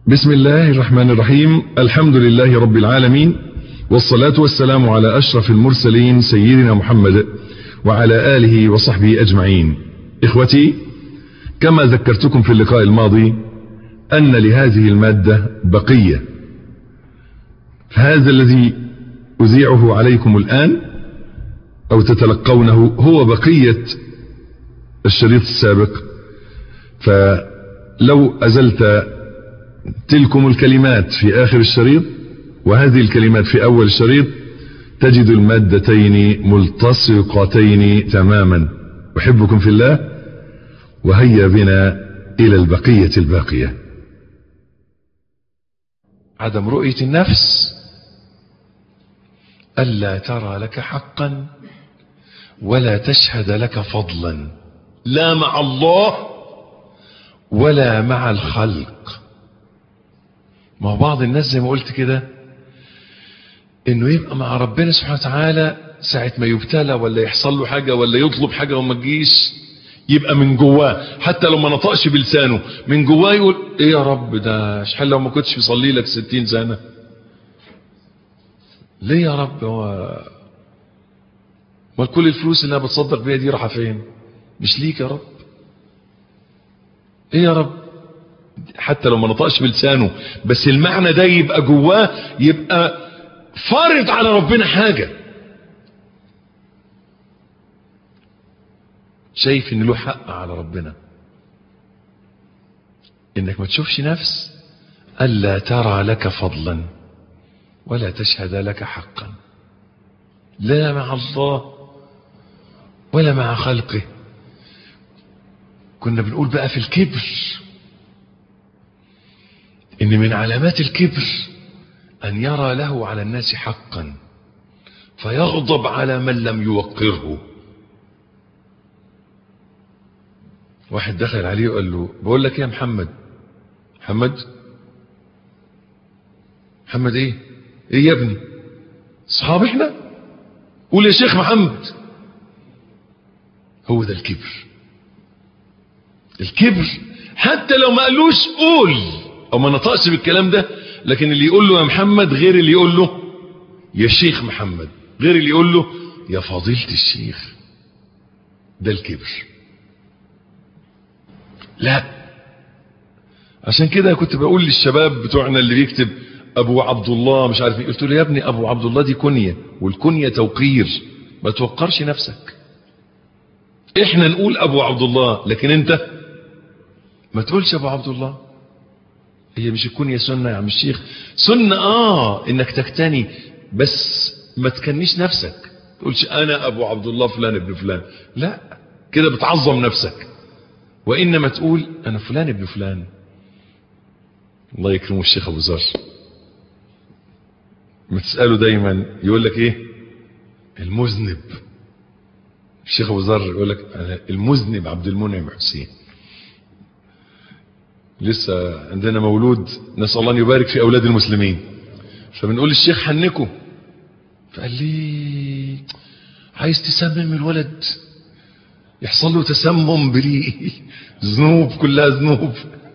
بسم الله الرحمن الرحيم الحمد لله رب العالمين والصلاة والسلام على أشرف المرسلين سيدنا محمد وعلى آله وصحبه أجمعين إخوتي كما ذكرتكم في اللقاء الماضي أن لهذه المادة بقية فهذا الذي أذيعه عليكم الآن أو تتلقونه هو بقية الشريط السابق فلو أزلت تلكم الكلمات في آخر الشريط وهذه الكلمات في أول الشريط تجد المادتين ملتصقتين تماما أحبكم في الله وهيا بنا إلى البقية الباقية عدم رؤية النفس ألا ترى لك حقا ولا تشهد لك فضلا لا مع الله ولا مع الخلق ما هو بعض الناس زي ما قلت كده انه يبقى مع ربنا سبحانه وتعالى ساعة ما يبتلى ولا يحصل له حاجة ولا يطلب حاجة وما تجيش يبقى من جواه حتى لو ما نطقش بلسانه من جواه يقول ايه يا رب ده شحال لو ما كنتش بيصلي لك ستين سنة ليه يا رب هو ما كل الفلوس اللي انا بتصدق بيها دي رايحه فين مش ليك يا رب ايه يا رب حتى لو ما نطقش بلسانه بس المعنى ده يبقى جواه يبقى فارض على ربنا حاجة شايف ان له حق على ربنا انك ما تشوفش نفس الا ترى لك فضلا ولا تشهد لك حقا لا مع الله ولا مع خلقه كنا بنقول بقى في الكبر ان من علامات الكبر ان يرى له على الناس حقا فيغضب على من لم يوقره واحد دخل عليه وقال له بقول لك ايه يا محمد محمد محمد ايه ايه يا ابني اصحاب احنا قول يا شيخ محمد هو ده الكبر الكبر حتى لو ما قالوش قول او ما نطقش بالكلام ده لكن اللي يقول له يا محمد غير اللي يقول له يا شيخ محمد غير اللي يقول له يا فضيلة الشيخ ده الكبر لا عشان كده كنت بقول للشباب بتوعنا اللي بيكتب ابو عبد الله مش عارف ايه قلت له يا ابني ابو عبد الله دي كنية والكنية توقير ما توقرش نفسك احنا نقول ابو عبد الله لكن انت ما تقولش ابو عبد الله هي مش الكنية سنة يا عم الشيخ سنة اه انك تكتني بس ما تكنيش نفسك تقولش انا ابو عبد الله فلان ابن فلان لا كده بتعظم نفسك وانما تقول انا فلان ابن فلان الله يكرمه الشيخ ابو زر ما تسأله دايما يقول لك ايه المذنب الشيخ ابو ذر يقول لك المذنب عبد المنعم حسين لسه عندنا مولود نسال الله ان يبارك في اولاد المسلمين فبنقول للشيخ حنكه فقال لي عايز تسمم الولد يحصل له تسمم بريء ذنوب كلها ذنوب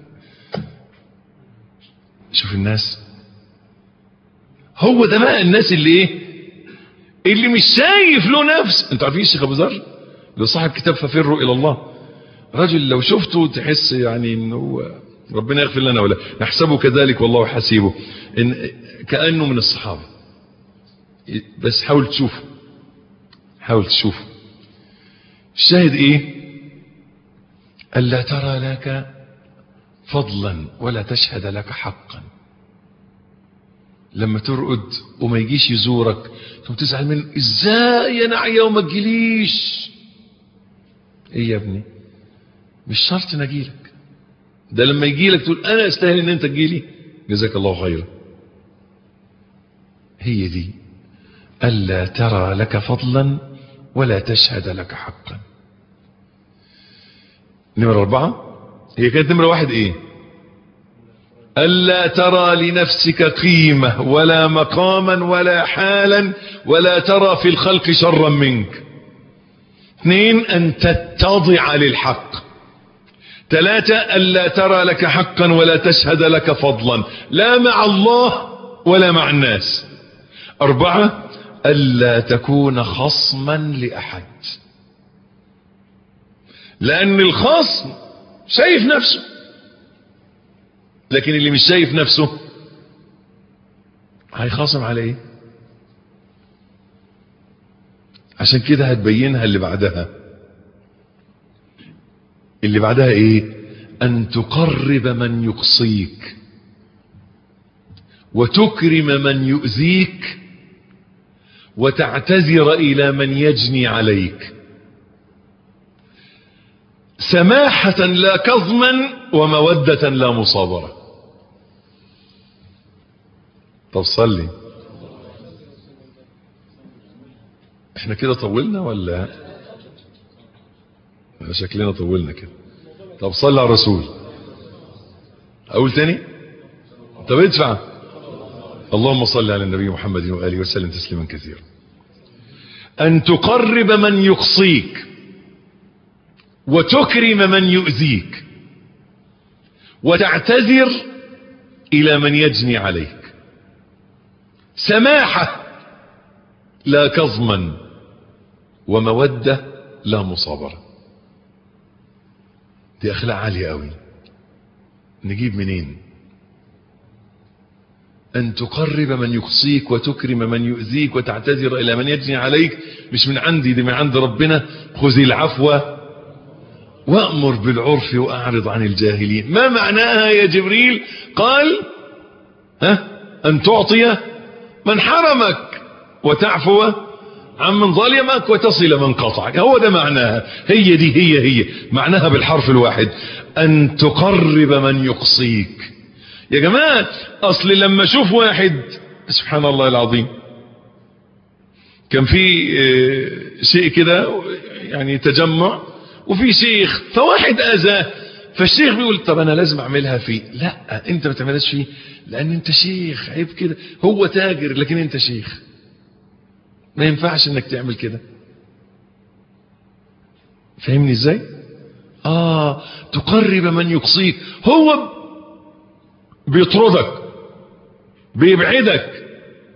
شوف الناس هو ده بقى الناس اللي ايه اللي مش شايف له نفس انتوا عارفين الشيخ ابو ذر لو صاحب كتاب ففروا الى الله رجل لو شفته تحس يعني انه ربنا يغفر لنا ولا نحسبه كذلك والله حسيبه إن كانه من الصحابه بس حاول تشوفه حاول تشوفه الشاهد ايه الا ترى لك فضلا ولا تشهد لك حقا لما ترقد وما يجيش يزورك ثم تزعل منه ازاي يا نعيا وما تجيليش ايه يا ابني مش شرط نجيلك ده لما يجيلك تقول انا استاهل ان انت تجيلي جزاك الله خيرا هي دي الا ترى لك فضلا ولا تشهد لك حقا نمرة أربعة هي كانت نمرة واحد إيه ألا ترى لنفسك قيمة ولا مقاما ولا حالا ولا ترى في الخلق شرا منك اثنين أن تتضع للحق ثلاثة ألا ترى لك حقا ولا تشهد لك فضلا لا مع الله ولا مع الناس أربعة ألا تكون خصما لأحد لأن الخصم شايف نفسه لكن اللي مش شايف نفسه هيخاصم على ايه عشان كده هتبينها اللي بعدها اللي بعدها ايه ان تقرب من يقصيك وتكرم من يؤذيك وتعتذر الى من يجني عليك سماحة لا كظما ومودة لا مصابرة طب صلي احنا كده طولنا ولا شكلنا طولنا كده طب صلي على الرسول اقول تاني طب ادفع اللهم صل على النبي محمد وآله وسلم تسليما كثيرا أن تقرب من يقصيك وتكرم من يؤذيك وتعتذر إلى من يجني عليك سماحة لا كظما ومودة لا مصابرة دي أخلاق عالية قوي نجيب منين أن تقرب من يقصيك وتكرم من يؤذيك وتعتذر إلى من يجني عليك مش من عندي دي من عند ربنا خذ العفو وأمر بالعرف وأعرض عن الجاهلين ما معناها يا جبريل قال ها أن تعطي من حرمك وتعفو عن من ظلمك وتصل من قطعك هو ده معناها هي دي هي هي معناها بالحرف الواحد أن تقرب من يقصيك يا جماعة أصل لما أشوف واحد سبحان الله العظيم كان في شيء كده يعني تجمع وفي شيخ فواحد أذاه فالشيخ بيقول طب أنا لازم أعملها فيه لا أنت ما تعملهاش فيه لأن أنت شيخ عيب كده هو تاجر لكن أنت شيخ ما ينفعش انك تعمل كده فاهمني ازاي اه تقرب من يقصيك هو بيطردك بيبعدك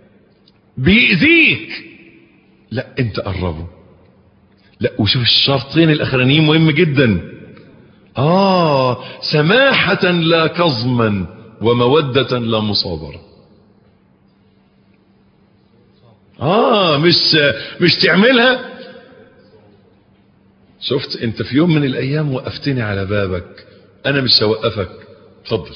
بيأذيك لا انت قربه لا وشوف الشرطين الاخرانيين مهم جدا اه سماحة لا كظما ومودة لا مصابرة اه مش مش تعملها شفت انت في يوم من الايام وقفتني على بابك انا مش هوقفك اتفضل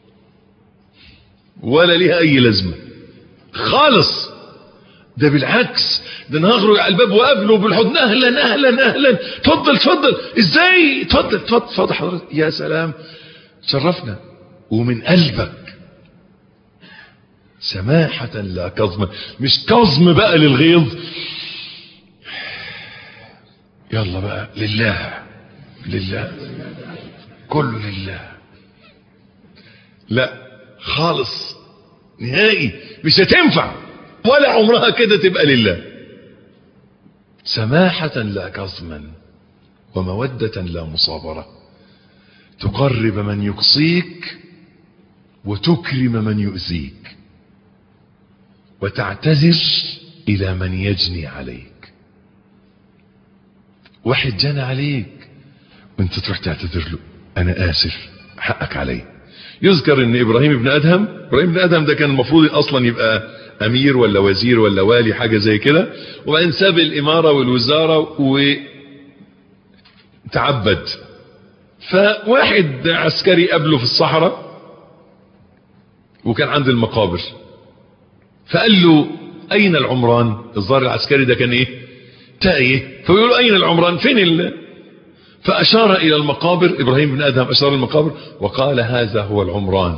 ولا ليها اي لازمه خالص ده بالعكس ده انا هخرج على الباب وقابله بالحضن اهلا اهلا اهلا اتفضل اتفضل ازاي اتفضل اتفضل اتفضل حضرتك يا سلام تشرفنا ومن قلبك سماحة لا كظم مش كظم بقى للغيظ يلا بقى لله لله كله لله لا خالص نهائي مش هتنفع ولا عمرها كده تبقى لله سماحة لا كظما ومودة لا مصابرة تقرب من يقصيك وتكرم من يؤذيك وتعتذر الى من يجني عليك واحد جنى عليك وانت تروح تعتذر له انا اسف حقك علي يذكر ان ابراهيم بن ادهم ابراهيم بن ادهم ده كان المفروض اصلا يبقى امير ولا وزير ولا والي حاجه زي كده وبعدين ساب الاماره والوزاره وتعبد فواحد عسكري قابله في الصحراء وكان عند المقابر فقال له اين العمران الظاهر العسكري ده كان ايه تايه فبيقول له اين العمران فين ال... فاشار الى المقابر ابراهيم بن ادهم اشار المقابر وقال هذا هو العمران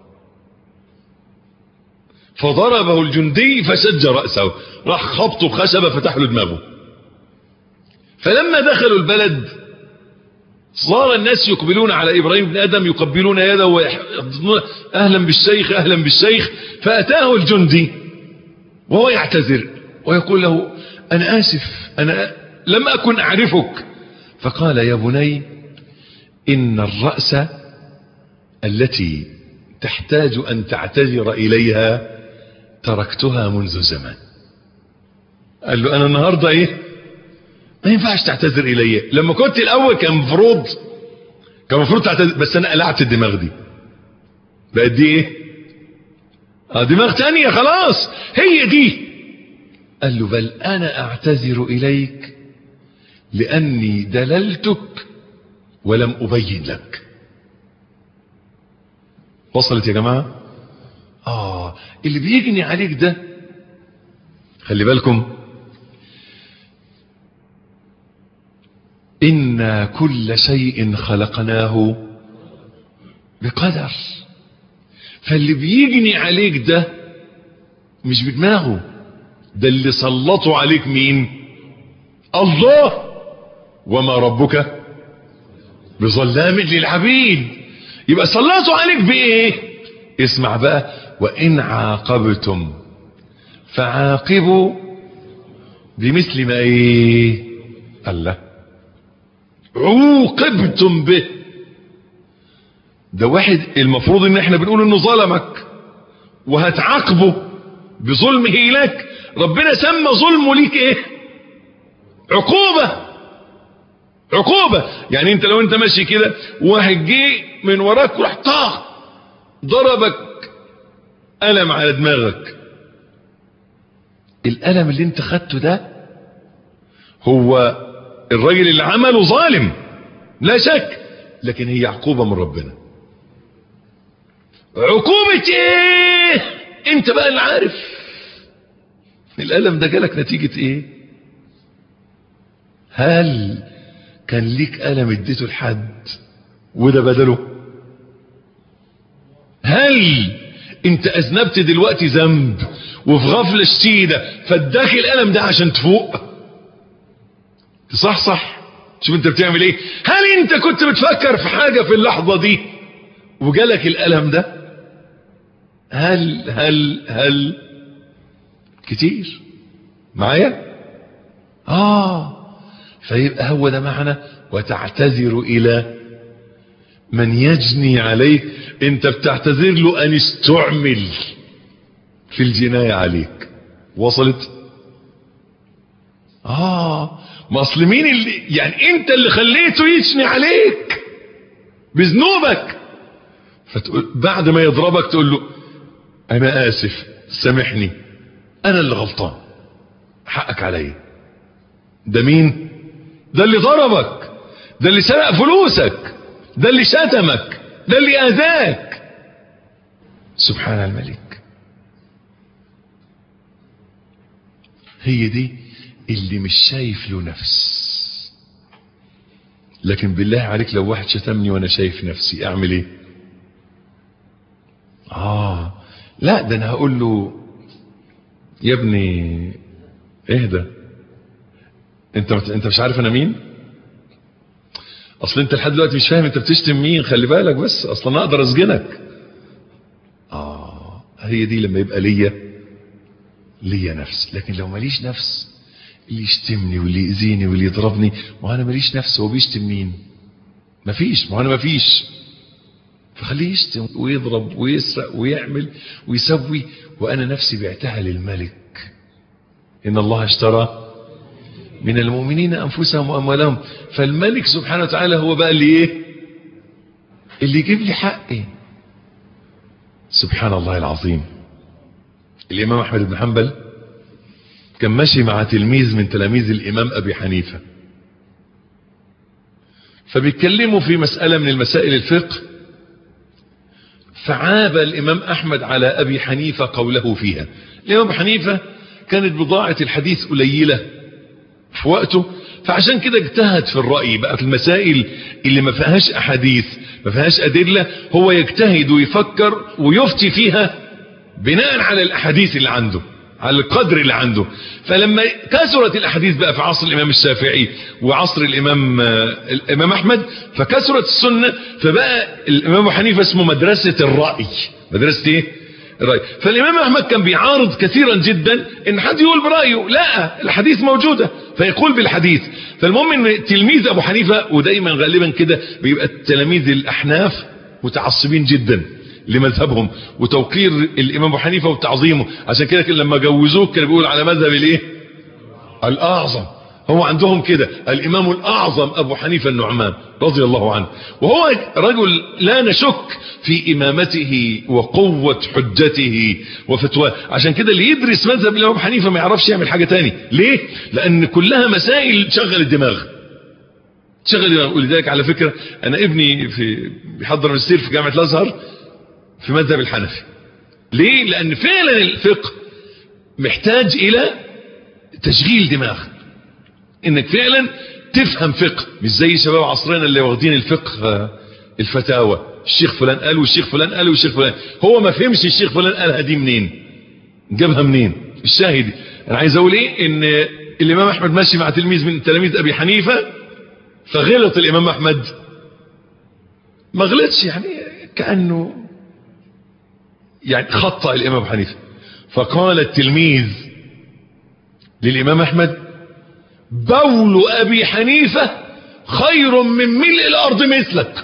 فضربه الجندي فشج رأسه راح خبطه بخشبة فتح له دماغه فلما دخلوا البلد صار الناس يقبلون على إبراهيم بن آدم يقبلون يده ويحضنون أهلا بالشيخ أهلا بالشيخ فأتاه الجندي وهو يعتذر ويقول له أنا آسف أنا لم أكن أعرفك فقال يا بني إن الرأس التي تحتاج أن تعتذر إليها تركتها منذ زمان قال له أنا النهاردة إيه ما ينفعش تعتذر إلي لما كنت الأول كان مفروض كان مفروض تعتذر بس أنا قلعت الدماغ دي بقت دي إيه آه دماغ تانية خلاص هي دي قال له بل أنا أعتذر إليك لأني دللتك ولم أبين لك وصلت يا جماعة آه اللي بيجني عليك ده خلي بالكم إنا كل شيء خلقناه بقدر فاللي بيجني عليك ده مش بدماغه ده اللي سلطوا عليك مين الله وما ربك بظلام للعبيد يبقى سلطوا عليك بايه اسمع بقى وان عاقبتم فعاقبوا بمثل ما ايه الله عوقبتم به ده واحد المفروض ان احنا بنقول انه ظلمك وهتعاقبه بظلمه لك ربنا سمى ظلمه ليك ايه عقوبة عقوبة يعني انت لو انت ماشي كده واحد جه من وراك وراح طاق ضربك ألم على دماغك الألم اللي انت خدته ده هو الراجل اللي عمله ظالم لا شك لكن هي عقوبة من ربنا عقوبة ايه انت بقى اللي عارف الألم ده جالك نتيجة ايه هل كان ليك ألم اديته لحد وده بدله هل انت اذنبت دلوقتي ذنب وفي غفلة شديدة فاداك الألم ده عشان تفوق صح صح شوف انت بتعمل ايه هل انت كنت بتفكر في حاجة في اللحظة دي وجالك الألم ده هل هل هل كتير معايا اه فيبقى هو ده معنى وتعتذر الى من يجني عليك انت بتعتذر له ان استعمل في الجناية عليك وصلت اه ما اصل مين اللي يعني انت اللي خليته يجني عليك بذنوبك فتقول بعد ما يضربك تقول له انا اسف سامحني انا اللي غلطان حقك عليا ده مين ده اللي ضربك ده اللي سرق فلوسك ده اللي شتمك ده اللي اذاك سبحان الملك هي دي اللي مش شايف له نفس لكن بالله عليك لو واحد شتمني وانا شايف نفسي اعمل ايه اه لا ده انا هقول له يا ابني اهدى انت انت مش عارف انا مين اصل انت لحد دلوقتي مش فاهم انت بتشتم مين خلي بالك بس اصلا انا اقدر اسجنك اه هي دي لما يبقى ليا ليا نفس لكن لو ماليش نفس اللي يشتمني واللي يأذيني واللي يضربني ما انا ماليش نفس هو بيشتم مين مفيش ما انا مفيش فخليه يشتم ويضرب ويسرق ويعمل ويسوي وانا نفسي بعتها للملك ان الله اشترى من المؤمنين انفسهم واموالهم فالملك سبحانه وتعالى هو بقى اللي ايه اللي يجيب لي حقي سبحان الله العظيم الامام احمد بن حنبل كان ماشي مع تلميذ من تلاميذ الامام ابي حنيفه فبيتكلموا في مساله من المسائل الفقه فعاب الامام احمد على ابي حنيفه قوله فيها الامام ابي حنيفه كانت بضاعه الحديث قليله في وقته فعشان كده اجتهد في الرأي بقى في المسائل اللي ما فيهاش احاديث ما فيهاش ادلة هو يجتهد ويفكر ويفتي فيها بناء على الاحاديث اللي عنده على القدر اللي عنده فلما كثرت الاحاديث بقى في عصر الامام الشافعي وعصر الامام الامام احمد فكثرت السنة فبقى الامام حنيفة اسمه مدرسة الرأي مدرسة ايه الرأي فالإمام أحمد كان بيعارض كثيرا جدا إن حد يقول برأيه لا الحديث موجودة فيقول بالحديث فالمهم إن تلميذ أبو حنيفة ودايما غالبا كده بيبقى التلاميذ الأحناف متعصبين جدا لمذهبهم وتوقير الإمام أبو حنيفة وتعظيمه عشان كده لما جوزوه كان بيقول على مذهب الإيه الأعظم هو عندهم كده الإمام الأعظم أبو حنيفة النعمان رضي الله عنه وهو رجل لا نشك في إمامته وقوة حجته وفتواه عشان كده اللي يدرس مذهب الإمام أبو حنيفة ما يعرفش يعمل حاجة تاني ليه؟ لأن كلها مسائل تشغل الدماغ تشغل الدماغ ولذلك على فكرة أنا ابني في بيحضر ماجستير في جامعة الأزهر في مذهب الحنفي ليه؟ لأن فعلا الفقه محتاج إلى تشغيل دماغ انك فعلا تفهم فقه مش زي شباب عصرنا اللي واخدين الفقه الفتاوى الشيخ فلان قال والشيخ فلان قال والشيخ فلان هو ما فهمش الشيخ فلان قالها دي منين جابها منين الشاهد انا عايز اقول ايه ان الامام احمد ماشي مع تلميذ من تلاميذ ابي حنيفه فغلط الامام احمد ما غلطش يعني كانه يعني خطا الامام ابو حنيفه فقال التلميذ للامام احمد بول ابي حنيفة خير من ملء الارض مثلك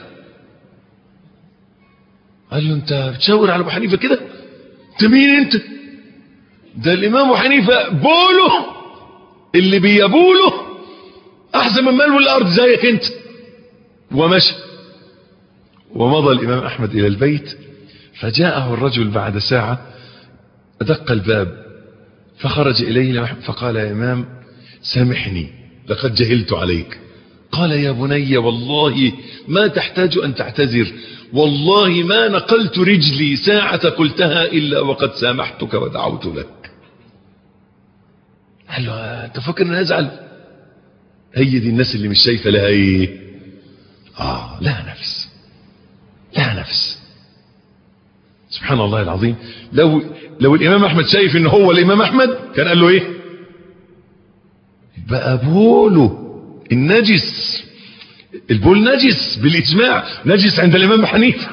قال له انت بتشاور على ابو حنيفة كده انت مين انت ده الامام ابو حنيفة بوله اللي بيبوله احسن من ملء الارض زيك انت ومشى ومضى الامام احمد الى البيت فجاءه الرجل بعد ساعة ادق الباب فخرج اليه فقال يا امام سامحني لقد جهلت عليك قال يا بني والله ما تحتاج أن تعتذر والله ما نقلت رجلي ساعة قلتها إلا وقد سامحتك ودعوت لك قال له أنت فكر أن أزعل هي دي الناس اللي مش شايفة لها إيه آه لا نفس لا نفس سبحان الله العظيم لو لو الإمام أحمد شايف إن هو الإمام أحمد كان قال له إيه بقى بوله النجس البول نجس بالإجماع نجس عند الإمام حنيفة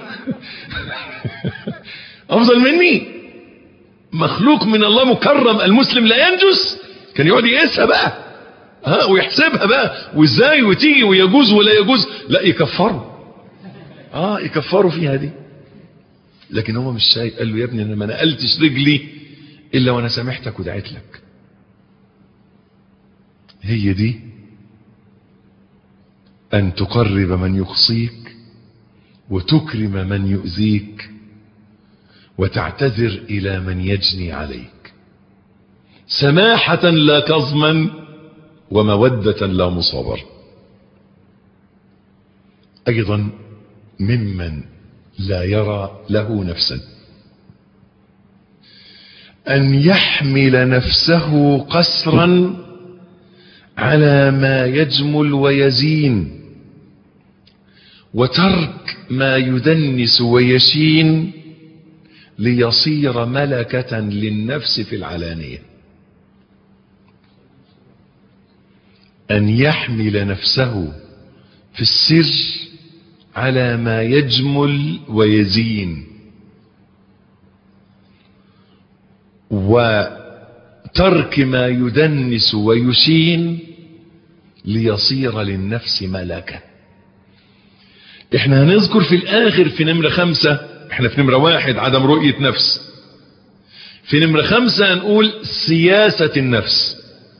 أفضل مني مخلوق من الله مكرم المسلم لا ينجس كان يقعد يقيسها بقى ها ويحسبها بقى وازاي وتيجي ويجوز ولا يجوز لا يكفروا اه يكفروا فيها دي لكن هو مش شايف قال له يا ابني انا ما نقلتش رجلي الا وانا سامحتك ودعيت لك هي دي أن تقرب من يقصيك وتكرم من يؤذيك وتعتذر إلى من يجني عليك سماحة لا كظما ومودة لا مصابر أيضا ممن لا يرى له نفسا أن يحمل نفسه قسرا على ما يجمل ويزين وترك ما يدنس ويشين ليصير ملكة للنفس في العلانية أن يحمل نفسه في السر على ما يجمل ويزين وترك ما يدنس ويشين ليصير للنفس ملكة احنا هنذكر في الاخر في نمرة خمسة احنا في نمرة واحد عدم رؤية نفس في نمرة خمسة هنقول سياسة النفس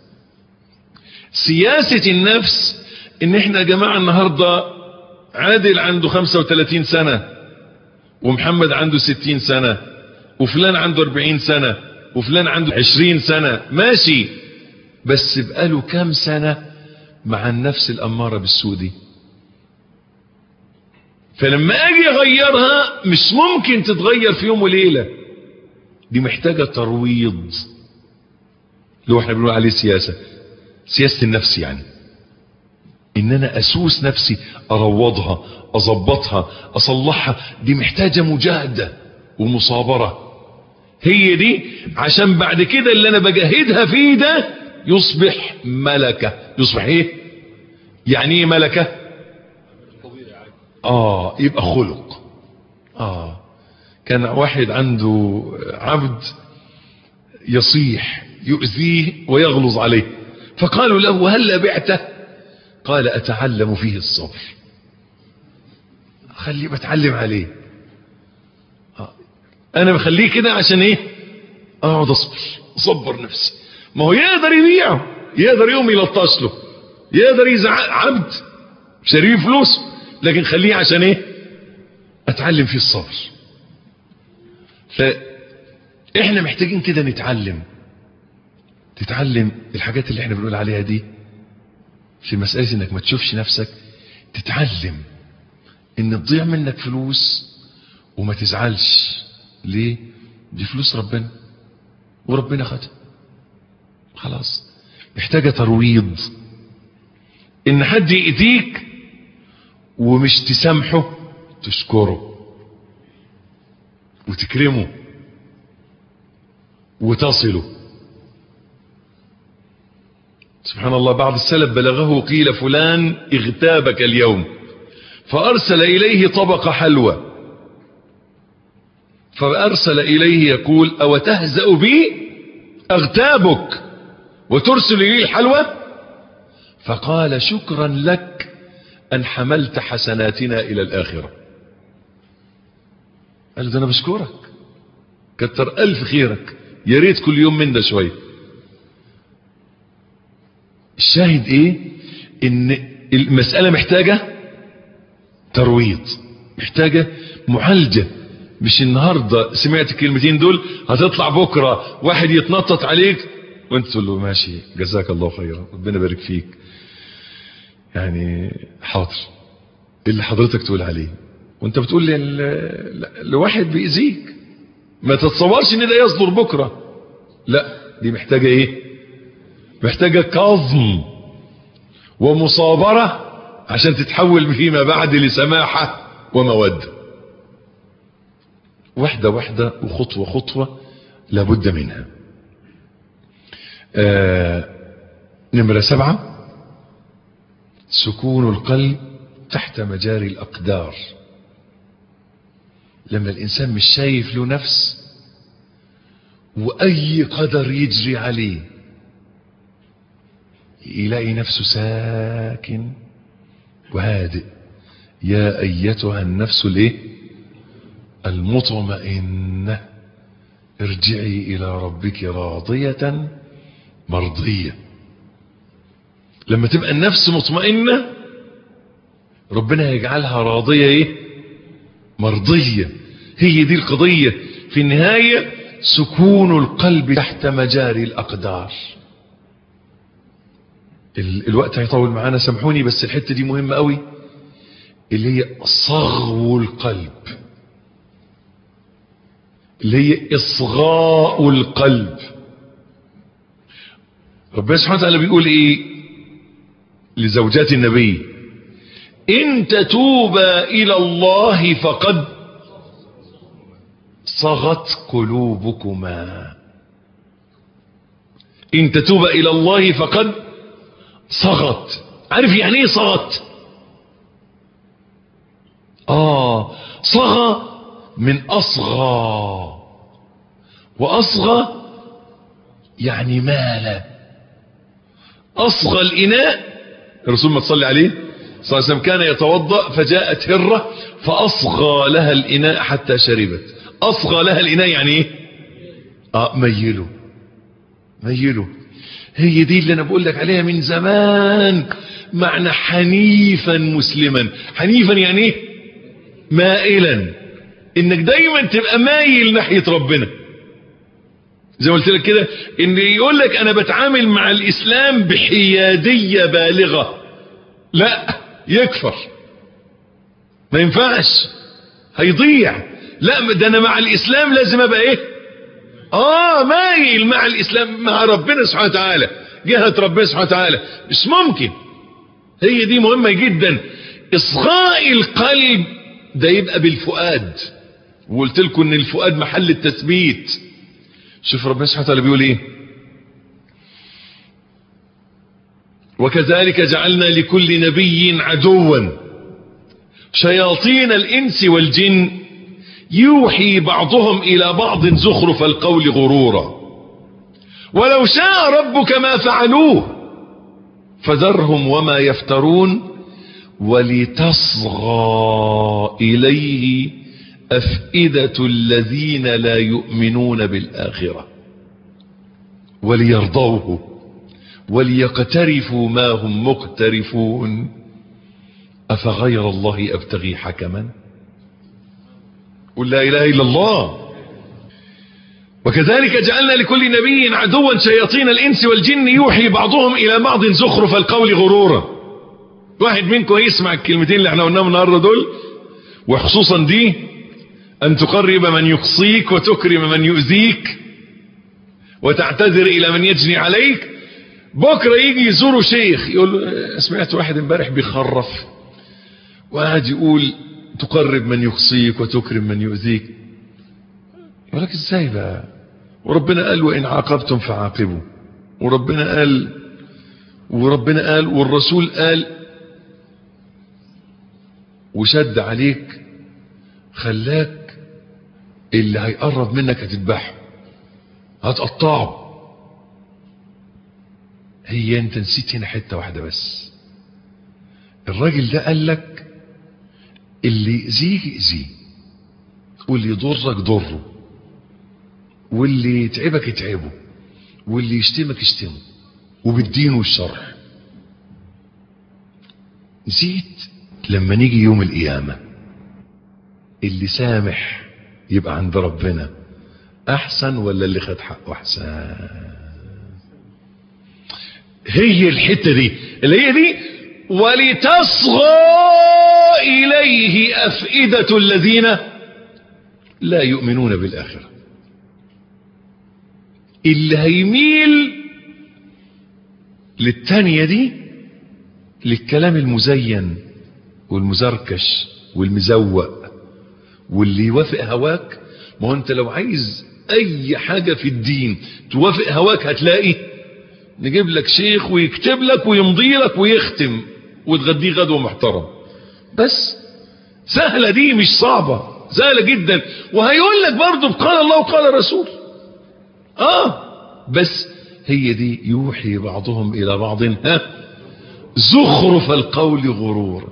سياسة النفس ان احنا يا جماعة النهاردة عادل عنده 35 سنة ومحمد عنده 60 سنة وفلان عنده 40 سنة وفلان عنده 20 سنة ماشي بس بقاله كام سنة مع النفس الأمارة بالسوء دي فلما اجي اغيرها مش ممكن تتغير في يوم وليلة دي محتاجة ترويض اللي هو احنا بنقول عليه سياسة سياسة النفس يعني ان انا اسوس نفسي اروضها اظبطها اصلحها دي محتاجة مجاهدة ومصابرة هي دي عشان بعد كده اللي انا بجاهدها فيه ده يصبح ملكة يصبح ايه يعني ايه ملكة اه يبقى خلق اه كان واحد عنده عبد يصيح يؤذيه ويغلظ عليه فقالوا له هل بعته قال أتعلم فيه الصبر خليه بتعلم عليه أنا بخليه كده عشان إيه أقعد أصبر أصبر نفسي ما هو يقدر يبيعه يقدر يوم يلطش له يقدر يزعق عبد شاريه فلوس لكن خليه عشان إيه أتعلم فيه الصبر فإحنا محتاجين كده نتعلم تتعلم الحاجات اللي احنا بنقول عليها دي في مسألة انك ما تشوفش نفسك تتعلم ان تضيع منك فلوس وما تزعلش ليه دي فلوس ربنا وربنا خدها خلاص محتاجة ترويض ان حد يأذيك ومش تسامحه تشكره وتكرمه وتصله سبحان الله بعض السلف بلغه قيل فلان اغتابك اليوم فأرسل إليه طبق حلوى فأرسل إليه يقول أو تهزأ بي أغتابك وترسل لي الحلوى فقال شكرا لك أن حملت حسناتنا إلى الآخرة قال ده أنا بشكرك كتر ألف خيرك يا ريت كل يوم من ده شويه الشاهد ايه ان المسألة محتاجة ترويض محتاجة معالجة مش النهاردة سمعت الكلمتين دول هتطلع بكرة واحد يتنطط عليك وانت تقول له ماشي جزاك الله خيرا ربنا يبارك فيك يعني حاضر اللي حضرتك تقول عليه وانت بتقول لواحد بيأذيك ما تتصورش ان ده يصدر بكرة لا دي محتاجة ايه محتاجة كظم ومصابرة عشان تتحول فيما بعد لسماحة ومودة واحدة واحدة وخطوة خطوة لابد منها آه نمرة سبعة سكون القلب تحت مجاري الأقدار لما الإنسان مش شايف له نفس وأي قدر يجري عليه يلاقي نفسه ساكن وهادئ يا أيتها النفس الايه المطمئنة ارجعي إلى ربك راضية مرضية لما تبقى النفس مطمئنة ربنا يجعلها راضية ايه مرضية هي دي القضية في النهاية سكون القلب تحت مجاري الأقدار الوقت هيطول معانا سامحوني بس الحتة دي مهمة قوي اللي هي صغو القلب اللي هي إصغاء القلب ربنا سبحانه وتعالى بيقول ايه لزوجات النبي ان تتوبا الى الله فقد صغت قلوبكما ان تتوبا الى الله فقد صغت عارف يعني ايه صغت اه صغى من اصغى واصغى يعني مال اصغى الاناء الرسول ما تصلي عليه صلى الله عليه وسلم كان يتوضا فجاءت هره فاصغى لها الاناء حتى شربت اصغى لها الاناء يعني ايه اه ميله ميله هي دي اللي انا بقول لك عليها من زمان معنى حنيفا مسلما حنيفا يعني ايه مائلا انك دايما تبقى مايل ناحية ربنا زي ما قلت لك كده ان يقول لك انا بتعامل مع الاسلام بحيادية بالغة لا يكفر ما ينفعش هيضيع لا ده انا مع الاسلام لازم ابقى ايه اه مايل مع الاسلام مع ربنا سبحانه وتعالى جهة ربنا سبحانه وتعالى مش ممكن هي دي مهمة جدا اصغاء القلب ده يبقى بالفؤاد وقلت لكم ان الفؤاد محل التثبيت شوف ربنا سبحانه وتعالى بيقول ايه وكذلك جعلنا لكل نبي عدوا شياطين الانس والجن يوحي بعضهم إلى بعض زخرف القول غرورا ولو شاء ربك ما فعلوه فذرهم وما يفترون ولتصغى إليه أفئدة الذين لا يؤمنون بالآخرة وليرضوه وليقترفوا ما هم مقترفون أفغير الله أبتغي حكما قل لا إله إلا الله وكذلك جعلنا لكل نبي عدوا شياطين الإنس والجن يوحي بعضهم إلى بعض زخرف القول غرورا واحد منكم يسمع الكلمتين اللي احنا قلناهم النهارده دول وخصوصا دي أن تقرب من يقصيك وتكرم من يؤذيك وتعتذر إلى من يجني عليك بكرة يجي يزوره شيخ يقول له سمعت واحد امبارح بيخرف وقاعد يقول تقرب من يقصيك وتكرم من يؤذيك يقول لك ازاي بقى وربنا قال وإن عاقبتم فعاقبوا وربنا قال وربنا قال والرسول قال وشد عليك خلاك اللي هيقرب منك هتذبحه هتقطعه هي انت نسيت هنا حتة واحدة بس الراجل ده قال لك اللي يأذيك يأذيه واللي يضرك ضره واللي يتعبك يتعبه واللي يشتمك يشتمه وبالدين والشرع نسيت لما نيجي يوم القيامة اللي سامح يبقى عند ربنا احسن ولا اللي خد حقه احسن هي الحتة دي اللي هي دي ولتصغى اليه افئدة الذين لا يؤمنون بالاخرة اللي هيميل للتانية دي للكلام المزين والمزركش والمزوق واللي يوافق هواك ما هو انت لو عايز اي حاجة في الدين توافق هواك هتلاقي نجيب لك شيخ ويكتب لك ويمضي لك ويختم وتغديه غدوة محترم بس سهلة دي مش صعبة سهلة جدا وهيقول لك برضه قال الله وقال رسول اه بس هي دي يوحي بعضهم الى بعض ها زخرف القول غرورا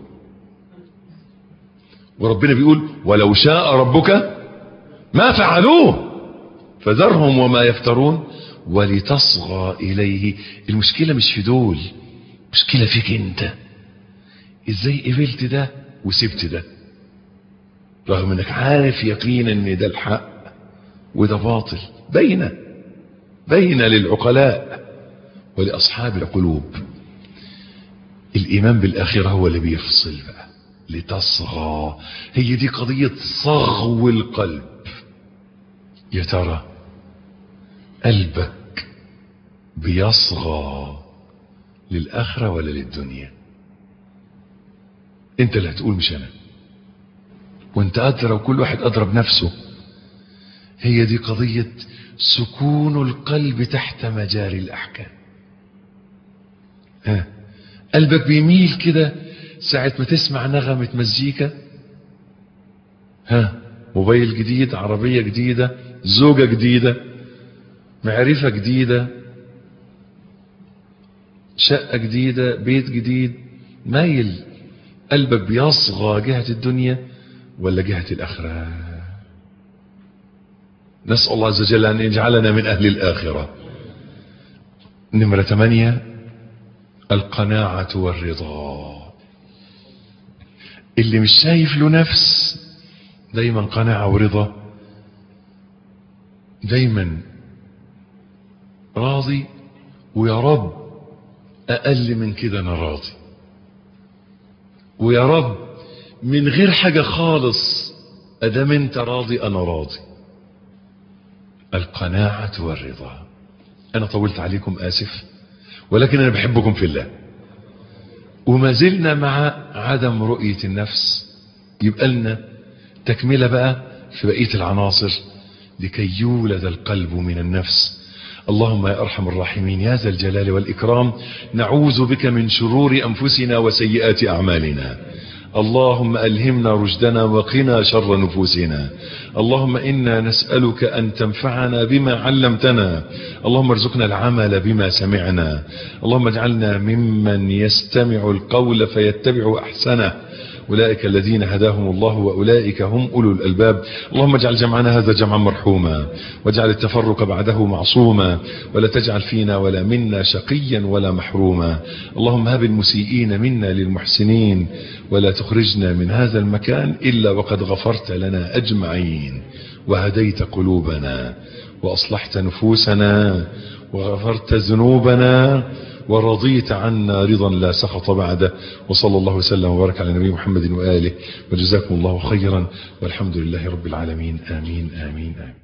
وربنا بيقول ولو شاء ربك ما فعلوه فذرهم وما يفترون ولتصغى إليه المشكلة مش في دول مشكلة فيك انت ازاي قبلت ده وسبت ده رغم انك عارف يقينا ان ده الحق وده باطل بين بين للعقلاء ولأصحاب القلوب الإيمان بالآخرة هو اللي بيفصل بقى لتصغى هي دي قضية صغو القلب يا ترى قلبك بيصغى للآخرة ولا للدنيا انت اللي هتقول مش انا وانت أدرى وكل واحد أدرى بنفسه هي دي قضية سكون القلب تحت مجاري الأحكام ها قلبك بيميل كده ساعة ما تسمع نغمة مزيكا ها موبايل جديد عربية جديدة زوجة جديدة معرفة جديدة شقة جديدة بيت جديد مايل قلبك بيصغى جهة الدنيا ولا جهة الآخرة نسأل الله عز وجل أن يجعلنا من أهل الآخرة نمرة ثمانية القناعة والرضا اللي مش شايف له نفس دايما قناعة ورضا دايما راضي ويا رب أقل من كده أنا راضي ويا رب من غير حاجة خالص أدام أنت راضي أنا راضي القناعة والرضا أنا طولت عليكم آسف ولكن أنا بحبكم في الله وما زلنا مع عدم رؤية النفس يبقى لنا تكملة بقى في بقية العناصر لكي يولد القلب من النفس اللهم يا أرحم الراحمين يا ذا الجلال والإكرام نعوذ بك من شرور أنفسنا وسيئات أعمالنا اللهم ألهمنا رشدنا وقنا شر نفوسنا اللهم إنا نسألك أن تنفعنا بما علمتنا اللهم ارزقنا العمل بما سمعنا اللهم اجعلنا ممن يستمع القول فيتبع أحسنه أولئك الذين هداهم الله وأولئك هم أولو الألباب اللهم اجعل جمعنا هذا جمعا مرحوما واجعل التفرق بعده معصوما ولا تجعل فينا ولا منا شقيا ولا محروما اللهم هب المسيئين منا للمحسنين ولا تخرجنا من هذا المكان إلا وقد غفرت لنا أجمعين وهديت قلوبنا وأصلحت نفوسنا وغفرت ذنوبنا ورضيت عنا رضا لا سخط بعده وصلى الله وسلم وبارك على نبي محمد وآله وجزاكم الله خيرا والحمد لله رب العالمين آمين آمين آمين